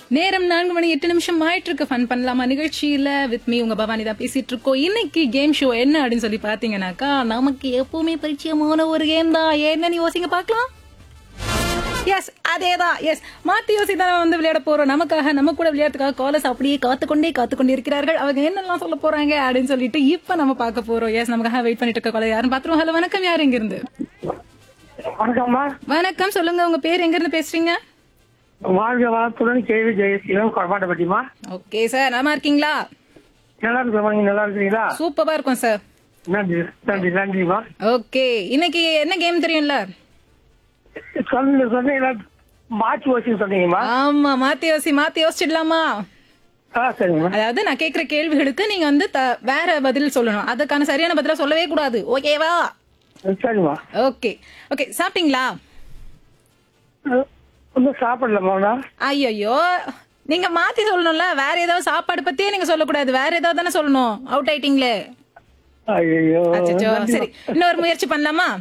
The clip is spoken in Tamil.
நேரம் நான்கு மணி எட்டு நிமிஷம் ஆயிட்டு இருக்கு ஃபன் பண்ணலாமா நிகழ்ச்சியில வித் மீ உங்க பவானி தான் பேசிட்டு இருக்கோம் இன்னைக்கு கேம் ஷோ என்ன அப்படின்னு சொல்லி பாத்தீங்கன்னாக்கா நமக்கு எப்பவுமே பரிச்சயமான ஒரு கேம் தான் என்னன்னு யோசிங்க பார்க்கலாம் எஸ் அதேதான் எஸ் மாத்தி யோசி தான் நம்ம வந்து விளையாட போறோம் நமக்காக நம்ம கூட விளையாட்டுக்காக காலர்ஸ் அப்படியே காத்துக்கொண்டே காத்துக்கொண்டே இருக்கிறார்கள் அவங்க என்னெல்லாம் சொல்ல போறாங்க அப்படின்னு சொல்லிட்டு இப்ப நம்ம பார்க்க போறோம் எஸ் நமக்காக வெயிட் பண்ணிட்டு இருக்க காலர் யாரும் பாத்துருவோம் ஹலோ வணக்கம் யார் எங்க இருந்து வணக்கம்மா வணக்கம் சொல்லுங்க உங்க பேர் எங்க இருந்து பேசுறீங்க வாழ்க வளத்துடன் கேள்வி ஜெயசீலம் கொடமாட்டப்பட்டிமா ஓகே சார் நல்லா இருக்கீங்களா நல்லா இருக்குமா நீங்க நல்லா இருக்கிறீங்களா சூப்பரா இருக்கும் சார் நன்றி நன்றி நன்றிமா ஓகே இன்னைக்கு என்ன கேம் தெரியும்ல சொன்ன சொன்னீங்களா மாற்றி வச்சு சொன்னீங்கம்மா ஆமா மாத்தி யோசி மாத்தி யோசிச்சிடலாமா ஆ சரிங்கம்மா அதாவது நான் கேக்குற கேள்விகளுக்கு நீங்க வந்து த- வேற பதில் சொல்லணும் அதுக்கான சரியான பதிலா சொல்லவே கூடாது ஓகேவா சரிம்மா ஓகே ஓகே சாப்பிட்டீங்களா ஒன்றும் சாப்பிடலாமா ஐயோ நீங்க மாத்தி சொல்லணும்ல வேற ஏதாவது சாப்பாடு பத்தியே நீங்க சொல்லக்கூடாது வேற ஏதாவது தானே சொல்லணும் அவுட் ஆயிட்டீங்களே ஐயோ அச்சச்சோ சரி இன்னொரு முயற்சி பண்ணலாமா